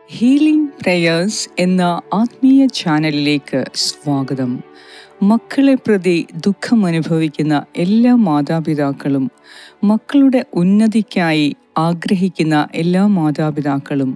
healing prayers എന്ന ആത്മീയ ചാനലിലേക്ക് സ്വാഗതം മക്കളെ പ്രതി ദുഃഖം അനുഭവിക്കുന്ന എല്ലാ മാതാപിതാക്കളും മക്കളുടെ ഉന്നതിക്കായി ആഗ്രഹിക്കുന്ന എല്ലാ മാതാപിതാക്കളും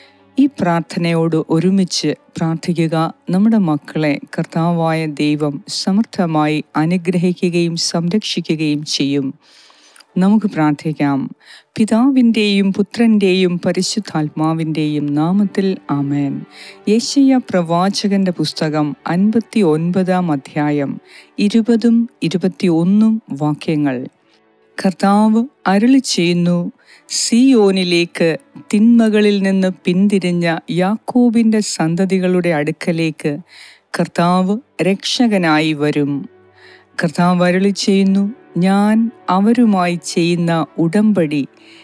ഈ പ്രാർത്ഥനയോട് ഒരുമിച്ച് പ്രാർത്ഥിക്കുക നമ്മുടെ മക്കളെ കർത്താവായ ദൈവം സമർത്ഥമായി അനുഗ്രഹിക്കുകയും സംരക്ഷിക്കുകയും ചെയ്യും നമുക്ക് പ്രാർത്ഥിക്കാം പിതാവിൻ്റെയും പുത്രൻ്റെയും പരിശുദ്ധാത്മാവിൻ്റെയും നാമത്തിൽ ആമേൻ യേശയ്യ പ്രവാചകന്റെ പുസ്തകം അൻപത്തി ഒൻപതാം അധ്യായം ഇരുപതും ഇരുപത്തിയൊന്നും വാക്യങ്ങൾ കർത്താവ് അരുളി ചെയ്യുന്നു സിയോനിലേക്ക് തിന്മകളിൽ നിന്ന് പിന്തിരിഞ്ഞ യാക്കോബിൻ്റെ സന്തതികളുടെ അടുക്കലേക്ക് കർത്താവ് രക്ഷകനായി വരും കർത്താവ് അരുളി ചെയ്യുന്നു ഞാൻ അവരുമായി ചെയ്യുന്ന ഉടമ്പടി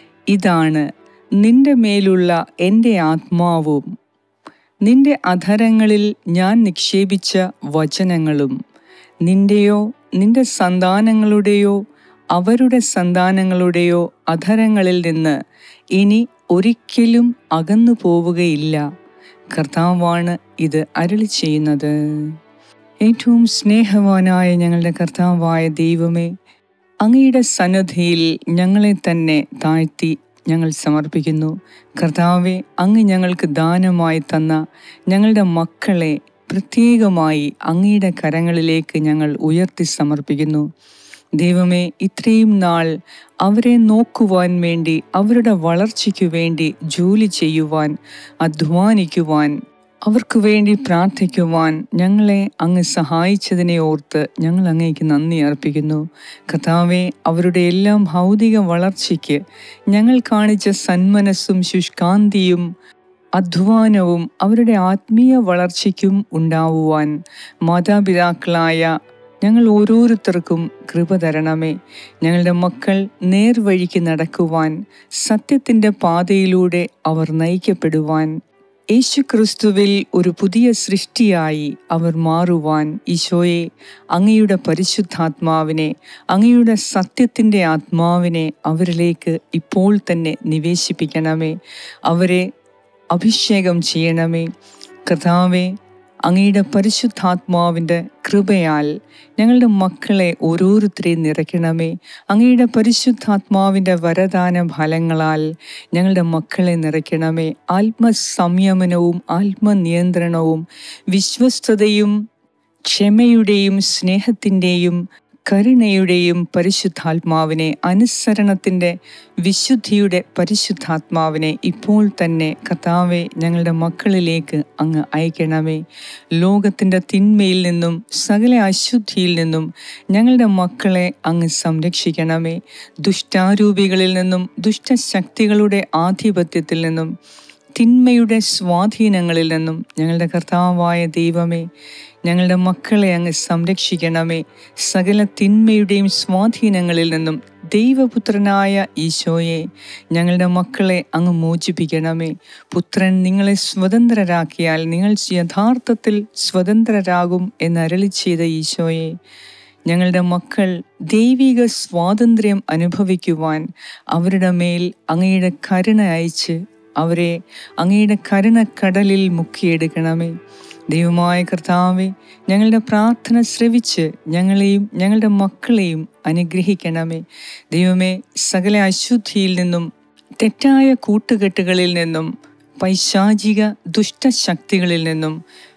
ഇതാണ് നിന്റെ മേലുള്ള എൻ്റെ ആത്മാവും നിന്റെ അധരങ്ങളിൽ ഞാൻ നിക്ഷേപിച്ച വചനങ്ങളും നിന്റെയോ നിന്റെ സന്താനങ്ങളുടെയോ അവരുടെ സന്താനങ്ങളുടെയോ അധരങ്ങളിൽ നിന്ന് ഇനി ഒരിക്കലും അകന്നു പോവുകയില്ല കർത്താവാണ് ഇത് അരുളി ചെയ്യുന്നത് ഏറ്റവും സ്നേഹവാനായ ഞങ്ങളുടെ കർത്താവായ ദൈവമേ അങ്ങയുടെ സന്നദ്ധിയിൽ ഞങ്ങളെ തന്നെ താഴ്ത്തി ഞങ്ങൾ സമർപ്പിക്കുന്നു കർത്താവെ അങ്ങ് ഞങ്ങൾക്ക് ദാനമായി തന്ന ഞങ്ങളുടെ മക്കളെ പ്രത്യേകമായി അങ്ങയുടെ കരങ്ങളിലേക്ക് ഞങ്ങൾ ഉയർത്തി സമർപ്പിക്കുന്നു ദൈവമേ ഇത്രയും നാൾ അവരെ നോക്കുവാൻ വേണ്ടി അവരുടെ വളർച്ചയ്ക്കു വേണ്ടി ജോലി ചെയ്യുവാൻ അധ്വാനിക്കുവാൻ അവർക്ക് വേണ്ടി പ്രാർത്ഥിക്കുവാൻ ഞങ്ങളെ അങ്ങ് സഹായിച്ചതിനെ ഓർത്ത് ഞങ്ങൾ അങ്ങേക്ക് നന്ദി അർപ്പിക്കുന്നു കഥാവെ അവരുടെ എല്ലാം ഭൗതിക വളർച്ചയ്ക്ക് ഞങ്ങൾ കാണിച്ച സന്മനസ്സും ശുഷ്കാന്തിയും അധ്വാനവും അവരുടെ ആത്മീയ വളർച്ചയ്ക്കും ഉണ്ടാവുവാൻ മാതാപിതാക്കളായ ഞങ്ങൾ ഓരോരുത്തർക്കും കൃപ തരണമേ ഞങ്ങളുടെ മക്കൾ നേർവഴിക്ക് നടക്കുവാൻ സത്യത്തിൻ്റെ പാതയിലൂടെ അവർ നയിക്കപ്പെടുവാൻ യേശു ക്രിസ്തുവിൽ ഒരു പുതിയ സൃഷ്ടിയായി അവർ മാറുവാൻ ഈശോയെ അങ്ങയുടെ പരിശുദ്ധാത്മാവിനെ അങ്ങയുടെ സത്യത്തിൻ്റെ ആത്മാവിനെ അവരിലേക്ക് ഇപ്പോൾ തന്നെ നിവേശിപ്പിക്കണമേ അവരെ അഭിഷേകം ചെയ്യണമേ കർത്താവെ അങ്ങയുടെ പരിശുദ്ധാത്മാവിൻ്റെ കൃപയാൽ ഞങ്ങളുടെ മക്കളെ ഓരോരുത്തരെയും നിറയ്ക്കണമേ അങ്ങയുടെ പരിശുദ്ധാത്മാവിൻ്റെ വരദാന ഫലങ്ങളാൽ ഞങ്ങളുടെ മക്കളെ നിറയ്ക്കണമേ ആത്മസംയമനവും ആത്മനിയന്ത്രണവും വിശ്വസ്തതയും ക്ഷമയുടെയും സ്നേഹത്തിൻ്റെയും കരുണയുടെയും പരിശുദ്ധാത്മാവിനെ അനുസരണത്തിൻ്റെ വിശുദ്ധിയുടെ പരിശുദ്ധാത്മാവിനെ ഇപ്പോൾ തന്നെ കർത്താവെ ഞങ്ങളുടെ മക്കളിലേക്ക് അങ്ങ് അയക്കണമേ ലോകത്തിൻ്റെ തിന്മയിൽ നിന്നും സകല അശുദ്ധിയിൽ നിന്നും ഞങ്ങളുടെ മക്കളെ അങ്ങ് സംരക്ഷിക്കണമേ ദുഷ്ടാരൂപികളിൽ നിന്നും ദുഷ്ടശക്തികളുടെ ആധിപത്യത്തിൽ നിന്നും തിന്മയുടെ സ്വാധീനങ്ങളിൽ നിന്നും ഞങ്ങളുടെ കർത്താവായ ദൈവമേ ഞങ്ങളുടെ മക്കളെ അങ്ങ് സംരക്ഷിക്കണമേ സകല തിന്മയുടെയും സ്വാധീനങ്ങളിൽ നിന്നും ദൈവപുത്രനായ ഈശോയെ ഞങ്ങളുടെ മക്കളെ അങ്ങ് മോചിപ്പിക്കണമേ പുത്രൻ നിങ്ങളെ സ്വതന്ത്രരാക്കിയാൽ നിങ്ങൾ യഥാർത്ഥത്തിൽ സ്വതന്ത്രരാകും എന്ന് അരളി ചെയ്ത ഈശോയെ ഞങ്ങളുടെ മക്കൾ ദൈവിക സ്വാതന്ത്ര്യം അനുഭവിക്കുവാൻ അവരുടെ മേൽ അങ്ങയുടെ കരുണ അയച്ച് അവരെ അങ്ങയുടെ കരുണക്കടലിൽ മുക്കിയെടുക്കണമേ ദൈവമായ കർത്താവെ ഞങ്ങളുടെ പ്രാർത്ഥന ശ്രവിച്ച് ഞങ്ങളെയും ഞങ്ങളുടെ മക്കളെയും അനുഗ്രഹിക്കണമേ ദൈവമേ സകല അശുദ്ധിയിൽ നിന്നും തെറ്റായ കൂട്ടുകെട്ടുകളിൽ നിന്നും പൈശാചിക ദുഷ്ടശക്തികളിൽ നിന്നും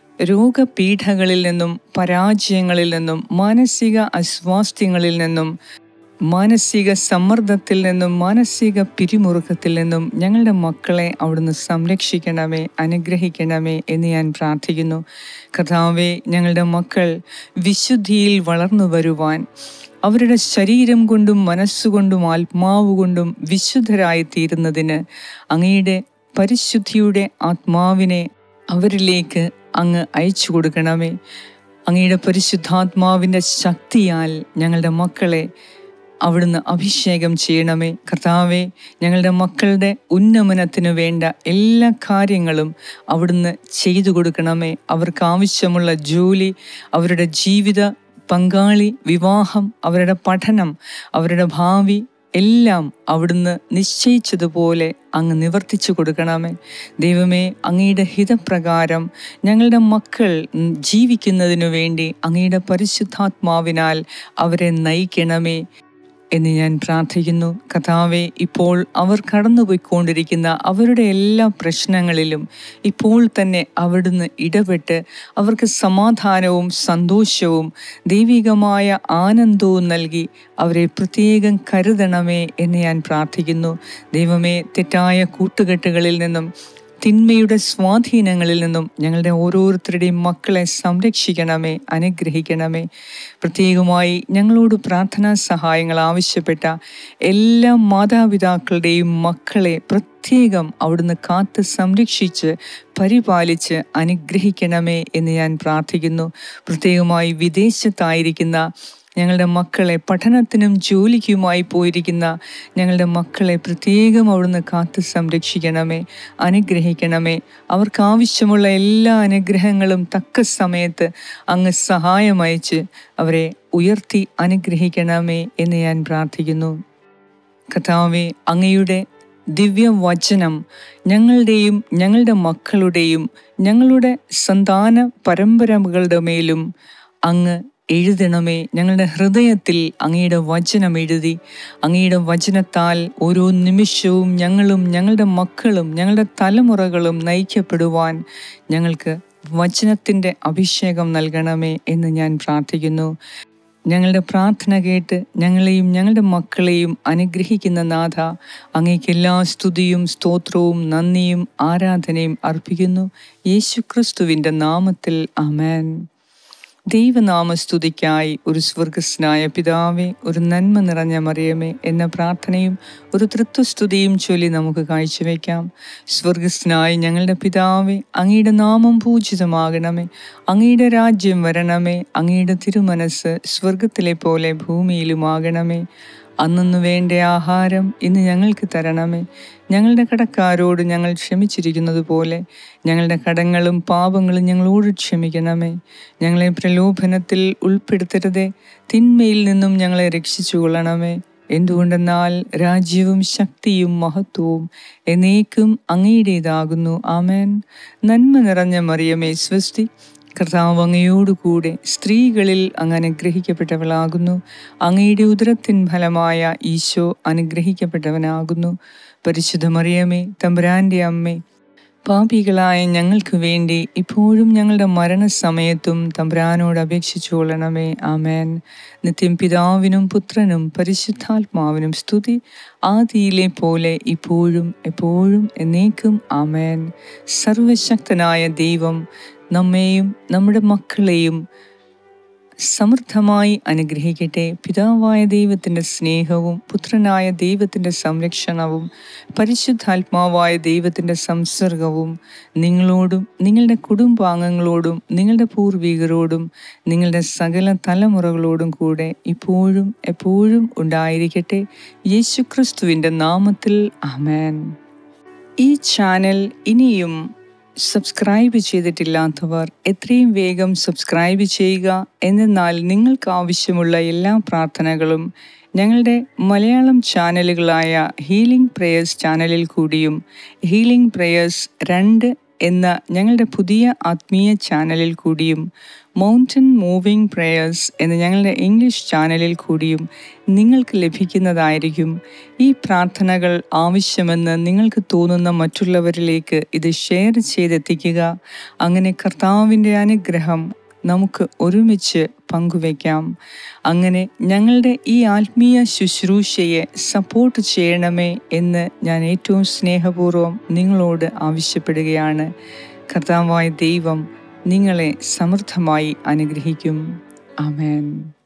രോഗപീഠകളിൽ നിന്നും പരാജയങ്ങളിൽ നിന്നും മാനസിക അസ്വാസ്ഥ്യങ്ങളിൽ നിന്നും മാനസിക സമ്മർദ്ദത്തിൽ നിന്നും മാനസിക പിരിമുറുക്കത്തിൽ നിന്നും ഞങ്ങളുടെ മക്കളെ അവിടുന്ന് സംരക്ഷിക്കണമേ അനുഗ്രഹിക്കണമേ എന്ന് ഞാൻ പ്രാർത്ഥിക്കുന്നു കർത്താവെ ഞങ്ങളുടെ മക്കൾ വിശുദ്ധിയിൽ വളർന്നു വരുവാൻ അവരുടെ ശരീരം കൊണ്ടും മനസ്സുകൊണ്ടും ആത്മാവ് കൊണ്ടും വിശുദ്ധരായി തീരുന്നതിന് അങ്ങയുടെ പരിശുദ്ധിയുടെ ആത്മാവിനെ അവരിലേക്ക് അങ്ങ് അയച്ചു കൊടുക്കണമേ അങ്ങയുടെ പരിശുദ്ധാത്മാവിൻ്റെ ശക്തിയാൽ ഞങ്ങളുടെ മക്കളെ അവിടുന്ന് അഭിഷേകം ചെയ്യണമേ കർത്താവെ ഞങ്ങളുടെ മക്കളുടെ ഉന്നമനത്തിനു വേണ്ട എല്ലാ കാര്യങ്ങളും അവിടുന്ന് ചെയ്തു കൊടുക്കണമേ അവർക്ക് ആവശ്യമുള്ള ജോലി അവരുടെ ജീവിത പങ്കാളി വിവാഹം അവരുടെ പഠനം അവരുടെ ഭാവി എല്ലാം അവിടുന്ന് നിശ്ചയിച്ചതുപോലെ അങ്ങ് നിവർത്തിച്ചു കൊടുക്കണമേ ദൈവമേ അങ്ങയുടെ ഹിതപ്രകാരം ഞങ്ങളുടെ മക്കൾ ഉം, ജീവിക്കുന്നതിനു വേണ്ടി അങ്ങയുടെ പരിശുദ്ധാത്മാവിനാൽ അവരെ നയിക്കണമേ എന്ന് ഞാൻ പ്രാർത്ഥിക്കുന്നു കഥാവെ ഇപ്പോൾ അവർ കടന്നുപോയിക്കൊണ്ടിരിക്കുന്ന അവരുടെ എല്ലാ പ്രശ്നങ്ങളിലും ഇപ്പോൾ തന്നെ അവിടുന്ന് ഇടപെട്ട് അവർക്ക് സമാധാനവും സന്തോഷവും ദൈവികമായ ആനന്ദവും നൽകി അവരെ പ്രത്യേകം കരുതണമേ എന്ന് ഞാൻ പ്രാർത്ഥിക്കുന്നു ദൈവമേ തെറ്റായ കൂട്ടുകെട്ടുകളിൽ നിന്നും തിന്മയുടെ സ്വാധീനങ്ങളിൽ നിന്നും ഞങ്ങളുടെ ഓരോരുത്തരുടെയും മക്കളെ സംരക്ഷിക്കണമേ അനുഗ്രഹിക്കണമേ പ്രത്യേകമായി ഞങ്ങളോട് പ്രാർത്ഥനാ സഹായങ്ങൾ ആവശ്യപ്പെട്ട എല്ലാ മാതാപിതാക്കളുടെയും മക്കളെ പ്രത്യേകം അവിടുന്ന് കാത്ത് സംരക്ഷിച്ച് പരിപാലിച്ച് അനുഗ്രഹിക്കണമേ എന്ന് ഞാൻ പ്രാർത്ഥിക്കുന്നു പ്രത്യേകമായി വിദേശത്തായിരിക്കുന്ന ഞങ്ങളുടെ മക്കളെ പഠനത്തിനും ജോലിക്കുമായി പോയിരിക്കുന്ന ഞങ്ങളുടെ മക്കളെ പ്രത്യേകം അവിടുന്ന് കാത്ത് സംരക്ഷിക്കണമേ അനുഗ്രഹിക്കണമേ അവർക്ക് ആവശ്യമുള്ള എല്ലാ അനുഗ്രഹങ്ങളും തക്ക സമയത്ത് അങ്ങ് സഹായമയച്ച് അവരെ ഉയർത്തി അനുഗ്രഹിക്കണമേ എന്ന് ഞാൻ പ്രാർത്ഥിക്കുന്നു കഥാവെ അങ്ങയുടെ ദിവ്യവചനം ഞങ്ങളുടെയും ഞങ്ങളുടെ മക്കളുടെയും ഞങ്ങളുടെ സന്താന പരമ്പരകളുടെ മേലും അങ്ങ് എഴുതണമേ ഞങ്ങളുടെ ഹൃദയത്തിൽ അങ്ങയുടെ വചനം എഴുതി അങ്ങയുടെ വചനത്താൽ ഓരോ നിമിഷവും ഞങ്ങളും ഞങ്ങളുടെ മക്കളും ഞങ്ങളുടെ തലമുറകളും നയിക്കപ്പെടുവാൻ ഞങ്ങൾക്ക് വചനത്തിൻ്റെ അഭിഷേകം നൽകണമേ എന്ന് ഞാൻ പ്രാർത്ഥിക്കുന്നു ഞങ്ങളുടെ പ്രാർത്ഥന കേട്ട് ഞങ്ങളെയും ഞങ്ങളുടെ മക്കളെയും അനുഗ്രഹിക്കുന്ന നാഥ അങ്ങേക്ക് എല്ലാ സ്തുതിയും സ്തോത്രവും നന്ദിയും ആരാധനയും അർപ്പിക്കുന്നു യേശുക്രിസ്തുവിൻ്റെ നാമത്തിൽ അമേൻ ദൈവനാമസ്തുതിക്കായി ഒരു സ്വർഗസ്നായ പിതാവേ ഒരു നന്മ നിറഞ്ഞ മറിയമേ എന്ന പ്രാർത്ഥനയും ഒരു തൃത്വസ്തുതിയും ചൊല്ലി നമുക്ക് കാഴ്ചവെക്കാം സ്വർഗസ്നായ ഞങ്ങളുടെ പിതാവേ അങ്ങയുടെ നാമം പൂജിതമാകണമേ അങ്ങയുടെ രാജ്യം വരണമേ അങ്ങയുടെ തിരുമനസ് സ്വർഗത്തിലെ പോലെ ഭൂമിയിലുമാകണമേ അന്നു വേണ്ട ആഹാരം ഇന്ന് ഞങ്ങൾക്ക് തരണമേ ഞങ്ങളുടെ കടക്കാരോട് ഞങ്ങൾ ക്ഷമിച്ചിരിക്കുന്നത് പോലെ ഞങ്ങളുടെ കടങ്ങളും പാപങ്ങളും ഞങ്ങളോട് ക്ഷമിക്കണമേ ഞങ്ങളെ പ്രലോഭനത്തിൽ ഉൾപ്പെടുത്തരുതേ തിന്മയിൽ നിന്നും ഞങ്ങളെ രക്ഷിച്ചു കൊള്ളണമേ എന്തുകൊണ്ടെന്നാൽ രാജ്യവും ശക്തിയും മഹത്വവും എന്നേക്കും അങ്ങയുടേതാകുന്നു ആമേൻ നന്മ നിറഞ്ഞ മറിയമേ സ്വസ്തി കർത്താവ് അങ്ങയോടുകൂടെ സ്ത്രീകളിൽ അങ്ങ് അനുഗ്രഹിക്കപ്പെട്ടവളാകുന്നു അങ്ങയുടെ ഉദരത്തിൻ ഫലമായ ഈശോ അനുഗ്രഹിക്കപ്പെട്ടവനാകുന്നു പരിശുദ്ധ മറിയമേ തമ്പുരാൻ്റെ അമ്മേ പാപികളായ ഞങ്ങൾക്ക് വേണ്ടി ഇപ്പോഴും ഞങ്ങളുടെ മരണസമയത്തും തമ്പുരാനോട് അപേക്ഷിച്ചു കൊള്ളണമേ ആമേൻ നിത്യം പിതാവിനും പുത്രനും പരിശുദ്ധാത്മാവിനും സ്തുതി ആദിയിലെ പോലെ ഇപ്പോഴും എപ്പോഴും എന്നേക്കും ആമേൻ സർവശക്തനായ ദൈവം നമ്മെയും നമ്മുടെ മക്കളെയും സമൃദ്ധമായി അനുഗ്രഹിക്കട്ടെ പിതാവായ ദൈവത്തിൻ്റെ സ്നേഹവും പുത്രനായ ദൈവത്തിൻ്റെ സംരക്ഷണവും പരിശുദ്ധാത്മാവായ ദൈവത്തിൻ്റെ സംസർഗവും നിങ്ങളോടും നിങ്ങളുടെ കുടുംബാംഗങ്ങളോടും നിങ്ങളുടെ പൂർവികരോടും നിങ്ങളുടെ സകല തലമുറകളോടും കൂടെ ഇപ്പോഴും എപ്പോഴും ഉണ്ടായിരിക്കട്ടെ യേശുക്രിസ്തുവിൻ്റെ നാമത്തിൽ ആമേൻ ഈ ചാനൽ ഇനിയും സബ്സ്ക്രൈബ് ചെയ്തിട്ടില്ലാത്തവർ എത്രയും വേഗം സബ്സ്ക്രൈബ് ചെയ്യുക എന്നാൽ നിങ്ങൾക്ക് ആവശ്യമുള്ള എല്ലാ പ്രാർത്ഥനകളും ഞങ്ങളുടെ മലയാളം ചാനലുകളായ ഹീലിംഗ് പ്രേയേഴ്സ് ചാനലിൽ കൂടിയും ഹീലിംഗ് പ്രേയേഴ്സ് രണ്ട് എന്ന ഞങ്ങളുടെ പുതിയ ആത്മീയ ചാനലിൽ കൂടിയും മൗണ്ടൻ മൂവിംഗ് പ്രേയേഴ്സ് എന്ന ഞങ്ങളുടെ ഇംഗ്ലീഷ് ചാനലിൽ കൂടിയും നിങ്ങൾക്ക് ലഭിക്കുന്നതായിരിക്കും ഈ പ്രാർത്ഥനകൾ ആവശ്യമെന്ന് നിങ്ങൾക്ക് തോന്നുന്ന മറ്റുള്ളവരിലേക്ക് ഇത് ഷെയർ ചെയ്തെത്തിക്കുക അങ്ങനെ കർത്താവിൻ്റെ അനുഗ്രഹം നമുക്ക് ഒരുമിച്ച് പങ്കുവയ്ക്കാം അങ്ങനെ ഞങ്ങളുടെ ഈ ആത്മീയ ശുശ്രൂഷയെ സപ്പോർട്ട് ചെയ്യണമേ എന്ന് ഞാൻ ഏറ്റവും സ്നേഹപൂർവ്വം നിങ്ങളോട് ആവശ്യപ്പെടുകയാണ് കർത്താവായ ദൈവം നിങ്ങളെ സമൃദ്ധമായി അനുഗ്രഹിക്കും ആമേൻ